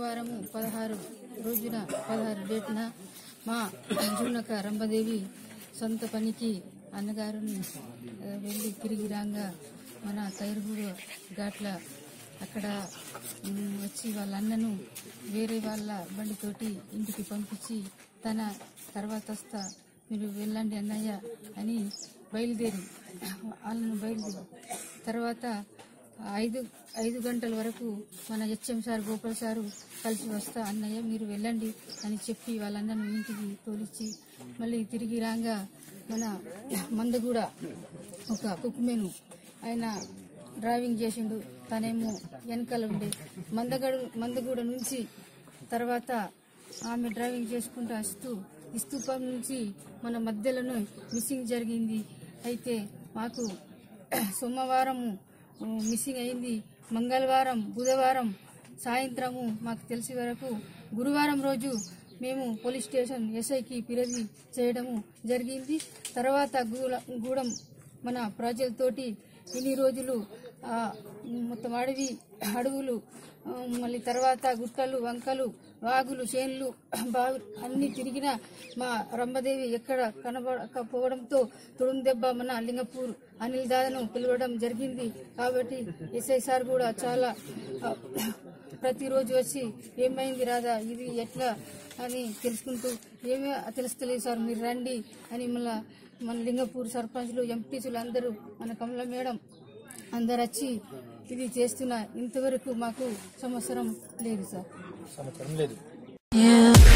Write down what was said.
సోమవారము పదహారు రోజున పదహారు డేట్న మా జూనక రంభదేవి సొంత పనికి అన్నగారుని ఆ, వెళ్ళి తిరిగి రాగా మన కైరుగుడ ఘాట్ల అక్కడ ఉమ్, వచ్చి వాళ్ళ అన్నను వేరే వాళ్ళ బండితోటి ఇంటికి పంపించి తన తర్వాత వస్తా మీరు వెళ్ళండి అన్నయ్య అని బయలుదేరి వాళ్ళను బయలుదేరి తర్వాత ఐదు ఐదు గంటల వరకు మన హెచ్ఎం సార్ గోపాల్ సారు కలిసి వస్తా అన్నయ్య మీరు వెళ్ళండి అని చెప్పి వాళ్ళందరిని ఇంటికి తోలిచ్చి మళ్ళీ తిరిగి రాగా మన మందగూడ ఒక కుక్మెను ఆయన డ్రైవింగ్ చేసిండు తనేమో వెనకాల ఉండే మందగడు మందగూడ నుంచి తర్వాత ఆమె డ్రైవింగ్ చేసుకుంటూ వస్తూ ఇస్తూపం నుంచి మన మధ్యలోనే మిస్సింగ్ జరిగింది అయితే మాకు సోమవారము ఆ, మిస్సింగ్ అయింది మంగళవారం బుధవారం సాయంత్రము మాకు తెలిసి వరకు గురువారం రోజు మేము పోలీస్ స్టేషన్ ఎస్ఐకి ఫిర్యాదు చేయడము జరిగింది తర్వాత గూడ- గూడెం మన ప్రజలతోటి ఇన్ని రోజులు ఆ, మొత్తం అడవి అడవులు ఆ, మళ్ళీ తర్వాత గుట్టలు వంకలు వాగులు చేన్లు బావి అన్ని తిరిగిన మా రంభదేవి ఎక్కడ కనబడకపోవడంతో తుడుం దెబ్బ మన లింగపూర్ అనిల్ దాదను పిలవడం జరిగింది కాబట్టి ఎస్ఐ సార్ కూడా చాలా ఆ, ప్రతిరోజు వచ్చి ఏమైంది రాదా ఇది ఎట్లా అని తెలుసుకుంటూ ఏమీ తెలుస్తలేదు సార్ మీరు రండి అని మళ్ళా మన లింగపూర్ సర్పంచ్లు ఎంపీసులు అందరూ మన కమల మేడం అందరు వచ్చి ఇది చేస్తున్న ఇంతవరకు మాకు సంవత్సరం లేదు సార్ సంవత్సరం లేదు Yeah.